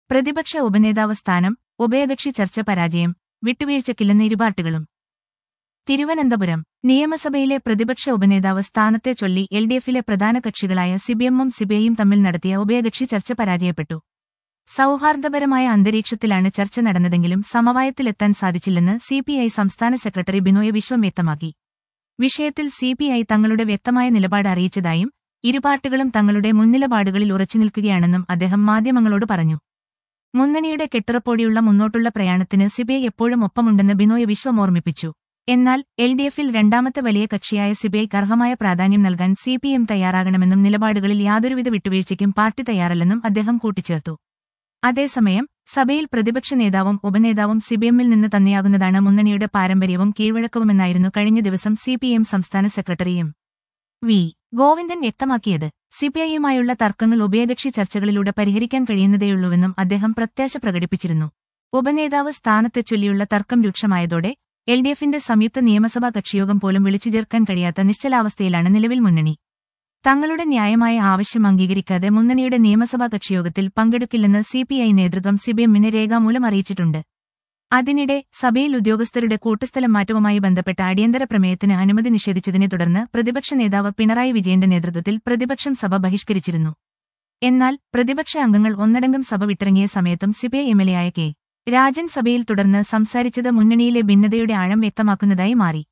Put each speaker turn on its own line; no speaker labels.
പ്രതിപക്ഷ ഉപനേതാവ് സ്ഥാനം ഉഭയകക്ഷി ചർച്ച പരാജയം വിട്ടുവീഴ്ചക്കില്ലെന്ന് ഇരുപാർട്ടികളും തിരുവനന്തപുരം നിയമസഭയിലെ പ്രതിപക്ഷ ഉപനേതാവ് സ്ഥാനത്തെ ചൊല്ലി എൽ ഡി എഫിലെ പ്രധാന കക്ഷികളായ സിപിഎമ്മും സിപിഐയും തമ്മിൽ നടത്തിയ ഉഭയകക്ഷി ചർച്ച പരാജയപ്പെട്ടു സൗഹാർദ്ദപരമായ അന്തരീക്ഷത്തിലാണ് ചർച്ച നടന്നതെങ്കിലും സമവായത്തിലെത്താൻ സാധിച്ചില്ലെന്ന് സിപിഐ സംസ്ഥാന സെക്രട്ടറി ബിനോയ് വിശ്വം വ്യക്തമാക്കി വിഷയത്തിൽ സിപിഐ തങ്ങളുടെ വ്യക്തമായ നിലപാട് അറിയിച്ചതായും ഇരുപാർട്ടികളും തങ്ങളുടെ മുൻനിലപാടുകളിൽ ഉറച്ചുനിൽക്കുകയാണെന്നും അദ്ദേഹം മാധ്യമങ്ങളോട് പറഞ്ഞു മുന്നണിയുടെ കെട്ടുറപ്പോടെയുള്ള മുന്നോട്ടുള്ള പ്രയാണത്തിന് സിബിഐ എപ്പോഴും ഒപ്പമുണ്ടെന്ന് ബിനോയ് വിശ്വം ഓർമ്മിപ്പിച്ചു എന്നാൽ എൽ ഡി എഫിൽ രണ്ടാമത്തെ വലിയ കക്ഷിയായ സിബിഐക്ക് അർഹമായ പ്രാധാന്യം നൽകാൻ സിപിഎം തയ്യാറാകണമെന്നും നിലപാടുകളിൽ യാതൊരുവിധ വിട്ടുവീഴ്ചയ്ക്കും പാർട്ടി തയ്യാറല്ലെന്നും അദ്ദേഹം കൂട്ടിച്ചേർത്തു അതേസമയം സഭയിൽ പ്രതിപക്ഷ നേതാവും ഉപനേതാവും സിപിഎമ്മിൽ നിന്ന് തന്നെയാകുന്നതാണ് മുന്നണിയുടെ പാരമ്പര്യവും കീഴ്വഴക്കവുമെന്നായിരുന്നു കഴിഞ്ഞ ദിവസം സിപിഎം സംസ്ഥാന സെക്രട്ടറിയും വി ഗോവിന്ദൻ വ്യക്തമാക്കിയത് സിപിഐയുമായുള്ള തർക്കങ്ങൾ ഉഭയകക്ഷി ചർച്ചകളിലൂടെ പരിഹരിക്കാൻ കഴിയുന്നതേയുള്ളൂവെന്നും അദ്ദേഹം പ്രത്യാശ പ്രകടിപ്പിച്ചിരുന്നു ഉപനേതാവ് സ്ഥാനത്തെ ചൊല്ലിയുള്ള തർക്കം രൂക്ഷമായതോടെ എൽ ഡി എഫിന്റെ സംയുക്ത നിയമസഭാ കക്ഷിയോഗം പോലും വിളിച്ചു ചേർക്കാൻ കഴിയാത്ത നിശ്ചലാവസ്ഥയിലാണ് നിലവിൽ മുന്നണി തങ്ങളുടെ ന്യായമായ ആവശ്യം അംഗീകരിക്കാതെ മുന്നണിയുടെ നിയമസഭാ കക്ഷിയോഗത്തിൽ പങ്കെടുക്കില്ലെന്ന് സിപിഐ നേതൃത്വം സിബിഎമ്മിനെ രേഖാമൂലം അറിയിച്ചിട്ടുണ്ട് അതിനിടെ സഭയിൽ ഉദ്യോഗസ്ഥരുടെ കൂട്ടസ്ഥലം മാറ്റവുമായി ബന്ധപ്പെട്ട അടിയന്തര പ്രമേയത്തിന് അനുമതി നിഷേധിച്ചതിനെ തുടർന്ന് പ്രതിപക്ഷ നേതാവ് പിണറായി വിജയന്റെ നേതൃത്വത്തിൽ പ്രതിപക്ഷം സഭ ബഹിഷ്കരിച്ചിരുന്നു എന്നാൽ പ്രതിപക്ഷ അംഗങ്ങൾ ഒന്നടങ്കം സഭ വിട്ടിറങ്ങിയ സമയത്തും സിപിഐ എംഎൽഎയായ കെ രാജൻ സഭയിൽ തുടർന്ന് സംസാരിച്ചത് മുന്നണിയിലെ ഭിന്നതയുടെ ആഴം വ്യക്തമാക്കുന്നതായി മാറി